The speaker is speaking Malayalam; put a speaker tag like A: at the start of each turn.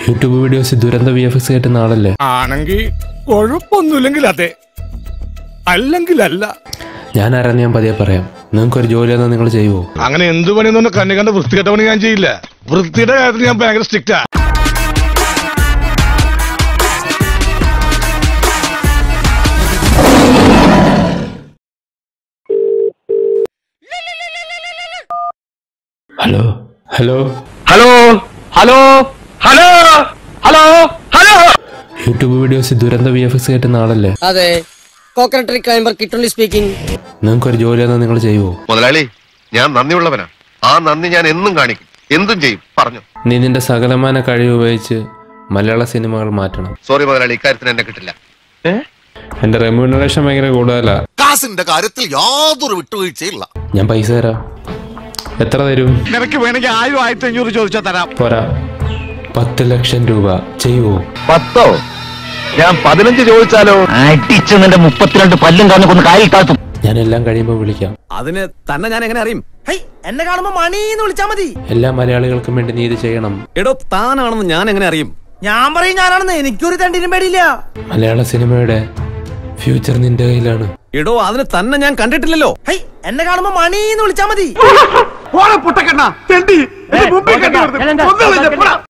A: യൂട്യൂബ് വീഡിയോസ് ദുരന്ത വി എഫ് എക്സ് കയറ്റുന്ന ആളല്ലേ
B: ആണെങ്കിൽ കുഴപ്പമൊന്നുമില്ലെങ്കിൽ അതെ അല്ലെങ്കിൽ അല്ല
A: ഞാൻ ആരാന്ന് ഞാൻ പതിയെ പറയാം നിങ്ങൾക്കൊരു ജോലി തന്നാൽ നിങ്ങൾ ചെയ്യുമോ
B: അങ്ങനെ എന്ത് പണിയൊന്നും കണ്ണി കണ്ട വൃത്തികെട്ട പണി ഞാൻ ചെയ്യില്ല വൃത്തിയുടെ കാര്യത്തിൽ ഞാൻ ഭയങ്കര സ്ട്രിക്റ്റാ
A: hello hello
C: hello hello hello hello hello
A: YouTube videos ദുരന്ത വി എഫ് എക്സ് കയറ്റുന്ന ആളല്ലേ
D: അതെ കോക്കനട്ടറി ക്ലൈംബർ കിട്ടുള്ളി സ്പീക്കിംഗ്
A: നിങ്ങൾക്കൊരു ജോലി തന്നാൽ നിങ്ങൾ ചെയ്യുമോ
E: മുതലാളി ഞാൻ നന്ദിയുള്ളവനാ ആ നന്ദി ഞാൻ എന്നും കാണിക്കും എന്തും ചെയ്യും പറഞ്ഞു
A: നീ നിന്റെ സകലമാന കഴിവ് ഉപയോഗിച്ച് മലയാള സിനിമകൾ മാറ്റണം
E: സോറി മുതലാളി ഇക്കാര്യത്തിന് എന്നെ കിട്ടില്ല
A: എന്റെ റെമ്യൂണറേഷൻ ഭയങ്കര കൂടുതലാ
F: കാസിന്റെ കാര്യത്തിൽ യാതൊരു വിട്ടുവീഴ്ചയില്ല
A: ഞാൻ പൈസ തരാം എത്ര തരും
B: നിനക്ക് വേണമെങ്കിൽ ആയിരം ആയിരത്തി അഞ്ഞൂറ് ചോദിച്ചാൽ തരാം
A: പോരാ പത്ത് ലക്ഷം രൂപ ചെയ്യുമോ
C: പത്തോ ഞാൻ പതിനഞ്ച് ചോദിച്ചാലോ അടിച്ച് നിന്റെ മുപ്പത്തിരണ്ട് പല്ലും കാണിക്കൊന്ന് കൊന്ന് കാലിൽ താഴ്ത്തും
A: ഞാൻ എല്ലാം കഴിയുമ്പോൾ വിളിക്കാം
G: അതിന് തന്നെ ഞാൻ എങ്ങനെ അറിയും
D: എന്നെ കാണുമ്പോ മണീന്ന് വിളിച്ചാ മതി
A: എല്ലാ മലയാളികൾക്കും വേണ്ടി നീ ഇത് ചെയ്യണം
G: എടോ താനാണെന്ന് ഞാൻ എങ്ങനെ അറിയും
D: ഞാൻ പറയും ഞാനാണെന്ന് എനിക്കൊരു തണ്ടിനും പേടിയില്ല
A: മലയാള സിനിമയുടെ ഫ്യൂച്ചർ നിന്റെ കയ്യിലാണ്
G: എടോ അതിന് തന്നെ ഞാൻ കണ്ടിട്ടില്ലല്ലോ
D: ഹൈ എന്നെ കാണുമ്പോ മണീന്ന് വിളിച്ചാ മതി